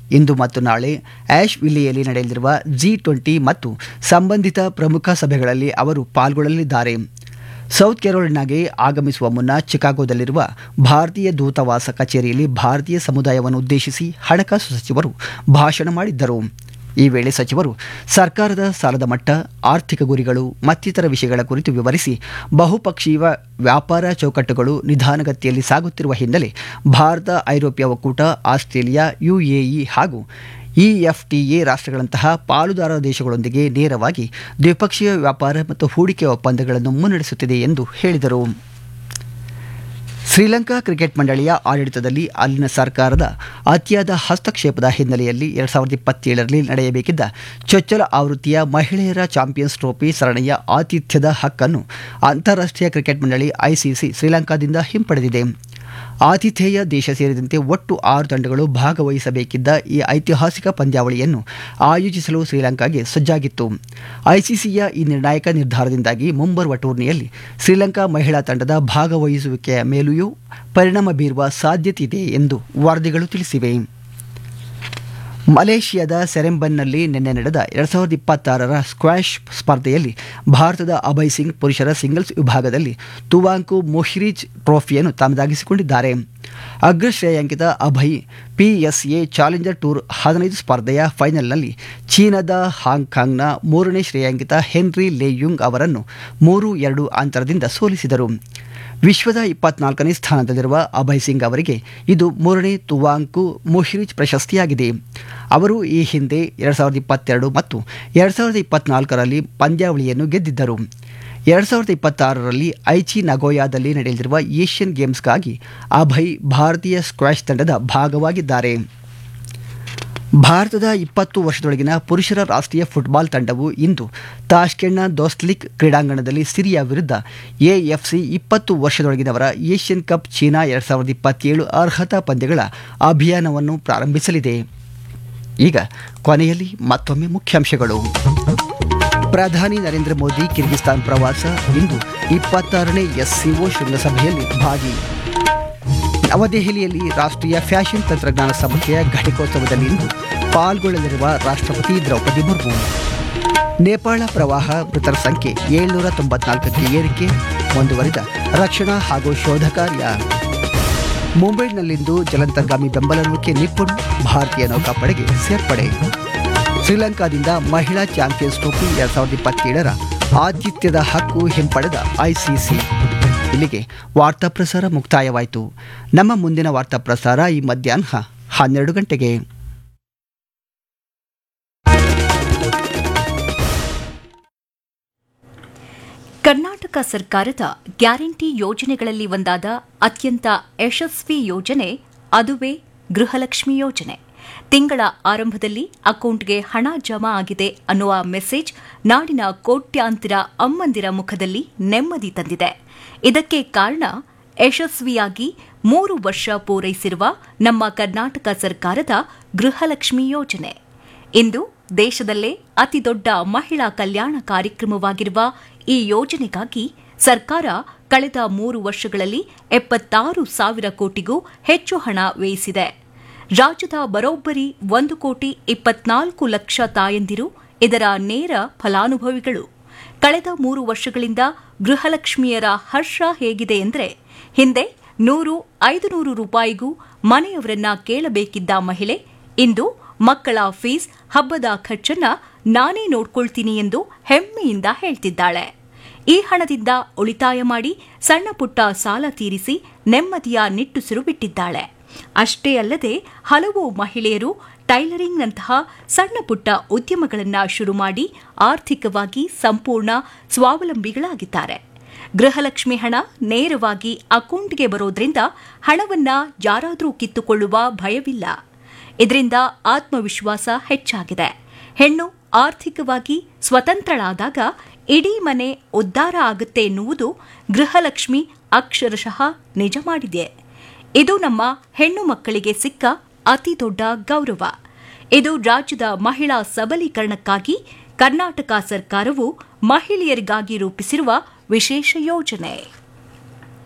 ಇಂದು ಮತ್ತು ನಾಳೆ ಆಶ್ ವಿಲ್ಲಿಯಲ್ಲಿ ನಡೆಯಲಿರುವ ಜಿ ಟ್ವೆಂಟಿ ಮತ್ತು ಸಂಬಂಧಿತ ಪ್ರಮುಖ ಸಭೆಗಳಲ್ಲಿ ಅವರು ಪಾಲ್ಗೊಳ್ಳಲಿದ್ದಾರೆ ಸೌತ್ ಕೆರೋಲಿನಾಗೆ ಆಗಮಿಸುವ ಮುನ್ನ ಚಿಕಾಗೋದಲ್ಲಿರುವ ಭಾರತೀಯ ದೂತಾವಾಸ ಕಚೇರಿಯಲ್ಲಿ ಭಾರತೀಯ ಸಮುದಾಯವನ್ನು ಉದ್ದೇಶಿಸಿ ಹಣಕಾಸು ಸಚಿವರು ಭಾಷಣ ಮಾಡಿದ್ದರು ಈ ವೇಳೆ ಸಚಿವರು ಸರ್ಕಾರದ ಸಾಲದ ಮಟ್ಟ ಆರ್ಥಿಕ ಗುರಿಗಳು ಮತ್ತಿತರ ವಿಷಯಗಳ ಕುರಿತು ವಿವರಿಸಿ ಬಹುಪಕ್ಷೀಯ ವ್ಯಾಪಾರ ಚೌಕಟ್ಟುಗಳು ನಿಧಾನಗತಿಯಲ್ಲಿ ಸಾಗುತ್ತಿರುವ ಹಿನ್ನೆಲೆ ಭಾರತ ಐರೋಪ್ಯ ಒಕ್ಕೂಟ ಆಸ್ಟ್ರೇಲಿಯಾ ಯುಎಇ ಹಾಗೂ ಇಎಫ್ಟಿಎ ರಾಷ್ಟ್ರಗಳಂತಹ ಪಾಲುದಾರ ದೇಶಗಳೊಂದಿಗೆ ನೇರವಾಗಿ ದ್ವಿಪಕ್ಷೀಯ ವ್ಯಾಪಾರ ಮತ್ತು ಹೂಡಿಕೆ ಒಪ್ಪಂದಗಳನ್ನು ಮುನ್ನಡೆಸುತ್ತಿದೆ ಎಂದು ಹೇಳಿದರು ಶ್ರೀಲಂಕಾ ಕ್ರಿಕೆಟ್ ಮಂಡಳಿಯ ಆಡಳಿತದಲ್ಲಿ ಅಲ್ಲಿನ ಸರ್ಕಾರದ ಅತಿಯಾದ ಹಸ್ತಕ್ಷೇಪದ ಹಿನ್ನೆಲೆಯಲ್ಲಿ ಎರಡ್ ಸಾವಿರದ ಇಪ್ಪತ್ತೇಳರಲ್ಲಿ ನಡೆಯಬೇಕಿದ್ದ ಚೊಚ್ಚಲ ಆವೃತ್ತಿಯ ಮಹಿಳೆಯರ ಚಾಂಪಿಯನ್ಸ್ ಟ್ರೋಫಿ ಸರಣಿಯ ಆತಿಥ್ಯದ ಹಕ್ಕನ್ನು ಅಂತಾರಾಷ್ಟ್ರೀಯ ಕ್ರಿಕೆಟ್ ಮಂಡಳಿ ಐಸಿಸಿ ಶ್ರೀಲಂಕಾದಿಂದ ಹಿಂಪಡೆದಿದೆ ಆತಿಥೇಯ ದೇಶ ಸೇರಿದಂತೆ ಒಟ್ಟು ಆರು ತಂಡಗಳು ಭಾಗವಹಿಸಬೇಕಿದ್ದ ಈ ಐತಿಹಾಸಿಕ ಪಂದ್ಯಾವಳಿಯನ್ನು ಆಯೋಜಿಸಲು ಶ್ರೀಲಂಕಾಗೆ ಸಜ್ಜಾಗಿತ್ತು ಐಸಿಸಿಯ ಈ ನಿರ್ಣಾಯಕ ನಿರ್ಧಾರದಿಂದಾಗಿ ಮುಂಬರುವ ಟೂರ್ನಿಯಲ್ಲಿ ಶ್ರೀಲಂಕಾ ಮಹಿಳಾ ತಂಡದ ಭಾಗವಹಿಸುವಿಕೆಯ ಮೇಲೆಯೂ ಪರಿಣಾಮ ಬೀರುವ ಸಾಧ್ಯತೆ ಇದೆ ಎಂದು ವರದಿಗಳು ತಿಳಿಸಿವೆ ಮಲೇಷಿಯಾದ ಸೆರೆಂಬನ್ನಲ್ಲಿ ನಿನ್ನೆ ನಡೆದ ಎರಡ್ ಸಾವಿರದ ಇಪ್ಪತ್ತಾರರ ಸ್ಕ್ವಾಷ್ ಸ್ಪರ್ಧೆಯಲ್ಲಿ ಭಾರತದ ಅಭಯ್ ಸಿಂಗ್ ಪುರುಷರ ಸಿಂಗಲ್ಸ್ ವಿಭಾಗದಲ್ಲಿ ತುವಾಂಕು ಮೊಹ್ರಿಜ್ ಟ್ರೋಫಿಯನ್ನು ತಮ್ಮದಾಗಿಸಿಕೊಂಡಿದ್ದಾರೆ ಅಗ್ರ ಶ್ರೇಯಾಂಕಿತ ಅಭಯ್ ಪಿಎಸ್ಎ ಚಾಲೆಂಜರ್ ಟೂರ್ ಹದಿನೈದು ಸ್ಪರ್ಧೆಯ ಫೈನಲ್ನಲ್ಲಿ ಚೀನಾದ ಹಾಂಗ್ಕಾಂಗ್ನ ಮೂರನೇ ಶ್ರೇಯಾಂಕಿತ ಹೆನ್ರಿ ಲೇಯುಂಗ್ ಅವರನ್ನು ಮೂರು ಎರಡು ಅಂತರದಿಂದ ಸೋಲಿಸಿದರು ವಿಶ್ವದ ಇಪ್ಪತ್ನಾಲ್ಕನೇ ಸ್ಥಾನದಲ್ಲಿರುವ ಅಭಯ್ ಸಿಂಗ್ ಅವರಿಗೆ ಇದು ಮೂರನೇ ತುವಾಂಕು ಮೊಹ್ರಿಜ್ ಪ್ರಶಸ್ತಿಯಾಗಿದೆ ಅವರು ಈ ಹಿಂದೆ ಎರಡು ಸಾವಿರದ ಇಪ್ಪತ್ತೆರಡು ಮತ್ತು ಎರಡು ಸಾವಿರದ ಇಪ್ಪತ್ನಾಲ್ಕರಲ್ಲಿ ಪಂದ್ಯಾವಳಿಯನ್ನು ಗೆದ್ದಿದ್ದರು ಎರಡು ಸಾವಿರದ ಇಪ್ಪತ್ತಾರರಲ್ಲಿ ಐಚಿ ನಗೋಯಾದಲ್ಲಿ ನಡೆಯಲಿರುವ ಏಷ್ಯನ್ ಗೇಮ್ಸ್ಗಾಗಿ ಅಭಯ್ ಭಾರತೀಯ ಸ್ಕ್ವಾಷ್ ತಂಡದ ಭಾಗವಾಗಿದ್ದಾರೆ ಭಾರತದ ಇಪ್ಪತ್ತು ವರ್ಷದೊಳಗಿನ ಪುರುಷರ ರಾಷ್ಟ್ರೀಯ ಫುಟ್ಬಾಲ್ ತಂಡವು ಇಂದು ತಾಷ್ಕೆಂಡ್ನ ದೋಸ್ಲಿಕ್ ಕ್ರೀಡಾಂಗಣದಲ್ಲಿ ಸಿರಿಯಾ ವಿರುದ್ಧ ಎಎಫ್ಸಿ ಇಪ್ಪತ್ತು ವರ್ಷದೊಳಗಿನವರ ಏಷ್ಯನ್ ಕಪ್ ಚೀನಾ ಎರಡು ಸಾವಿರದ ಇಪ್ಪತ್ತೇಳು ಅರ್ಹತಾ ಪಂದ್ಯಗಳ ಅಭಿಯಾನವನ್ನು ಪ್ರಾರಂಭಿಸಲಿದೆ ಈಗ ಕೊನೆಯಲ್ಲಿ ಮತ್ತೊಮ್ಮೆ ಮುಖ್ಯಾಂಶಗಳು ಪ್ರಧಾನಿ ನರೇಂದ್ರ ಮೋದಿ ಕಿರ್ಗಿಸ್ತಾನ್ ಪ್ರವಾಸ ಇಂದು ಇಪ್ಪತ್ತಾರನೇ ಎಸ್ಸಿಒ ಶೃಂಗಸಭೆಯಲ್ಲಿ ಭಾಗಿ ನವದೆಹಲಿಯಲ್ಲಿ ರಾಷ್ಟ್ರೀಯ ಫ್ಯಾಷನ್ ತಂತ್ರಜ್ಞಾನ ಸಂಸ್ಥೆಯ ಘಟಿಕೋತ್ಸವದಲ್ಲಿ ಇಂದು ಪಾಲ್ಗೊಳ್ಳಲಿರುವ ರಾಷ್ಟ್ರಪತಿ ದ್ರೌಪದಿ ಮುರ್ಮು ನೇಪಾಳ ಪ್ರವಾಹ ಮೃತರ ಸಂಖ್ಯೆ ಏಳ್ನೂರ ತೊಂಬತ್ನಾಲ್ಕಕ್ಕೆ ಏರಿಕೆ ಮುಂದುವರಿದ ರಕ್ಷಣಾ ಹಾಗೂ ಶೋಧ ಕಾರ್ಯ ಮುಂಬೈನಲ್ಲಿಂದು ಜಲಂತರ್ಗಾಮಿ ಬೆಂಬಲ ನೌಕೆ ನಿಪ್ಪುಣ್ ಭಾರತೀಯ ನೌಕಾಪಡೆಗೆ ಸೇರ್ಪಡೆ ಶ್ರೀಲಂಕಾದಿಂದ ಮಹಿಳಾ ಚಾಂಪಿಯನ್ಸ್ ಟ್ರೋಫಿ ಎರಡ್ ಸಾವಿರದ ಇಪ್ಪತ್ತೇಳರ ಆತಿಥ್ಯದ ಹಕ್ಕು ಹಿಂಪಡೆದ ಐಸಿಸಿ ಇಲ್ಲಿಗೆ ವಾರ್ತಾ ಪ್ರಸಾರ ಮುಕ್ತಾಯವಾಯಿತು ನಮ್ಮ ಮುಂದಿನ ವಾರ್ತಾ ಪ್ರಸಾರ ಈ ಮಧ್ಯಾಹ್ನ ಹನ್ನೆರಡು ಗಂಟೆಗೆ ಕರ್ನಾಟಕ ಸರ್ಕಾರದ ಗ್ಯಾರಂಟಿ ಯೋಜನೆಗಳಲ್ಲಿ ಒಂದಾದ ಅತ್ಯಂತ ಯಶಸ್ವಿ ಯೋಜನೆ ಅದುವೇ ಗೃಹಲಕ್ಷ್ಮಿ ಯೋಜನೆ ತಿಂಗಳ ಆರಂಭದಲ್ಲಿ ಅಕೌಂಟ್ಗೆ ಹಣ ಜಮಾ ಆಗಿದೆ ಅನ್ನುವ ಮೆಸೇಜ್ ನಾಡಿನ ಕೋಟ್ಯಾಂತರ ಅಮ್ಮಂದಿರ ಮುಖದಲ್ಲಿ ನೆಮ್ಮದಿ ತಂದಿದೆ ಇದಕ್ಕೆ ಕಾರಣ ಯಶಸ್ವಿಯಾಗಿ ಮೂರು ವರ್ಷ ಪೂರೈಸಿರುವ ನಮ್ಮ ಕರ್ನಾಟಕ ಸರ್ಕಾರದ ಗೃಹಲಕ್ಷ್ಮಿ ಯೋಜನೆ ಇಂದು ದೇಶದಲ್ಲೇ ಅತಿದೊಡ್ಡ ಮಹಿಳಾ ಕಲ್ಯಾಣ ಕಾರ್ಯಕ್ರಮವಾಗಿರುವ ಈ ಯೋಜನೆಗಾಗಿ ಸರ್ಕಾರ ಕಳೆದ ಮೂರು ವರ್ಷಗಳಲ್ಲಿ ಎಪ್ಪತ್ತಾರು ಸಾವಿರ ಕೋಟಿಗೂ ಹೆಚ್ಚು ಹಣ ವ್ಯಯಿಸಿದೆ ರಾಜ್ಯದ ಬರೋಬ್ಬರಿ ಒಂದು ಕೋಟಿ ಇಪ್ಪತ್ನಾಲ್ಕು ಲಕ್ಷ ತಾಯಂದಿರು ಇದರ ನೇರ ಫಲಾನುಭವಿಗಳು ಕಳೆದ ಮೂರು ವರ್ಷಗಳಿಂದ ಗೃಹಲಕ್ಷ್ಮಿಯರ ಹರ್ಷ ಹೇಗಿದೆ ಎಂದರೆ ಹಿಂದೆ ನೂರು ಐದು ನೂರು ರೂಪಾಯಿಗೂ ಮನೆಯವರನ್ನ ಕೇಳಬೇಕಿದ್ದ ಮಹಿಳೆ ಇಂದು ಮಕ್ಕಳ ಫೀಸ್ ಹಬ್ಬದ ಖರ್ಚನ್ನ ನಾನೇ ನೋಡ್ಕೊಳ್ತೀನಿ ಎಂದು ಹೆಮ್ಮೆಯಿಂದ ಹೇಳ್ತಿದ್ದಾಳೆ ಈ ಹಣದಿಂದ ಉಳಿತಾಯ ಮಾಡಿ ಸಣ್ಣ ಪುಟ್ಟ ಸಾಲ ತೀರಿಸಿ ನೆಮ್ಮದಿಯ ನಿಟ್ಟುಸಿರು ಬಿಟ್ಟಿದ್ದಾಳೆ ಅಷ್ಟೇ ಅಲ್ಲದೆ ಹಲವು ಮಹಿಳೆಯರು ಟೈಲರಿಂಗ್ನಂತಹ ಸಣ್ಣ ಪುಟ್ಟ ಉದ್ಯಮಗಳನ್ನು ಶುರು ಮಾಡಿ ಆರ್ಥಿಕವಾಗಿ ಸಂಪೂರ್ಣ ಸ್ವಾವಲಂಬಿಗಳಾಗಿದ್ದಾರೆ ಗೃಹಲಕ್ಷ್ಮಿ ಹಣ ನೇರವಾಗಿ ಅಕೌಂಟ್ಗೆ ಬರೋದ್ರಿಂದ ಹಣವನ್ನ ಯಾರಾದರೂ ಕಿತ್ತುಕೊಳ್ಳುವ ಭಯವಿಲ್ಲ ಇದರಿಂದ ಆತ್ಮವಿಶ್ವಾಸ ಹೆಚ್ಚಾಗಿದೆ ಹೆಣ್ಣು ಆರ್ಥಿಕವಾಗಿ ಸ್ವತಂತ್ರಳಾದಾಗ ಇಡೀ ಮನೆ ಉದ್ಧಾರ ಆಗುತ್ತೆ ಎನ್ನುವುದು ಗೃಹಲಕ್ಷ್ಮಿ ಅಕ್ಷರಶಃ ನಿಜ ಮಾಡಿದೆ ಇದು ನಮ್ಮ ಹೆಣ್ಣು ಮಕ್ಕಳಿಗೆ ಸಿಕ್ಕ ಅತಿ ದೊಡ್ಡ ಗೌರವ ಇದು ರಾಜ್ಯದ ಮಹಿಳಾ ಸಬಲೀಕರಣಕ್ಕಾಗಿ ಕರ್ನಾಟಕ ಸರ್ಕಾರವು ಮಹಿಳೆಯರಿಗಾಗಿ ರೂಪಿಸಿರುವ ವಿಶೇಷ ಯೋಜನೆ